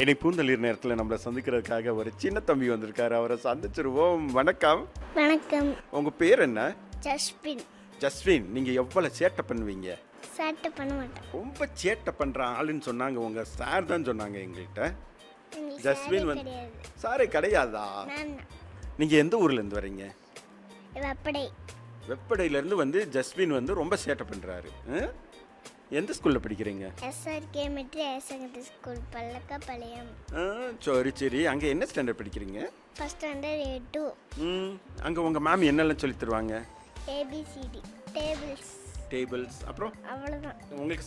இனி பூந்தளிர் நேரத்தில் நம்மளை சந்திக்கிறதுக்காக ஒரு சின்ன தம்பி வந்திருக்காரு அவரை சந்திச்சிருவோம் வணக்கம் வணக்கம் உங்கள் பேர் என்ன ஜஸ்பின் ஜஸ்வின் நீங்கள் எவ்வளோ சேட்டை பண்ணுவீங்க சேட்டை பண்ண மாட்டேன் ரொம்ப சேட்டை பண்ணுற ஆளுன்னு சொன்னாங்க உங்கள் சார் தான் சொன்னாங்க எங்கள்கிட்ட எங்களுக்கு ஜஸ்வின் சாரே வந்து கிடையாது சாரே கிடையாதா நான் நீங்கள் எந்த ஊர்லேருந்து வரீங்க வெப்படை வெப்படையிலேருந்து வந்து ஜஸ்வின் வந்து ரொம்ப சேட்டை பண்ணுறாரு எந்த ஸ்கூலில் படிக்கிறீங்க SRK matric higher secondary school Pallakkapalayam ஆ, சரி சரி அங்கே என்ன ஸ்டாண்டர்ட் படிக்கிறீங்க ஃபஸ்ட் ஸ்டாண்டர்ட் ஏ டூ ம் அங்கே உங்கள் மேம் என்னெல்லாம் சொல்லித் தருவாங்க ஏபிசிடி டேபிள்ஸ் டேபிள்ஸ் அப்புறம் அவ்வளோதான் உங்களுக்கு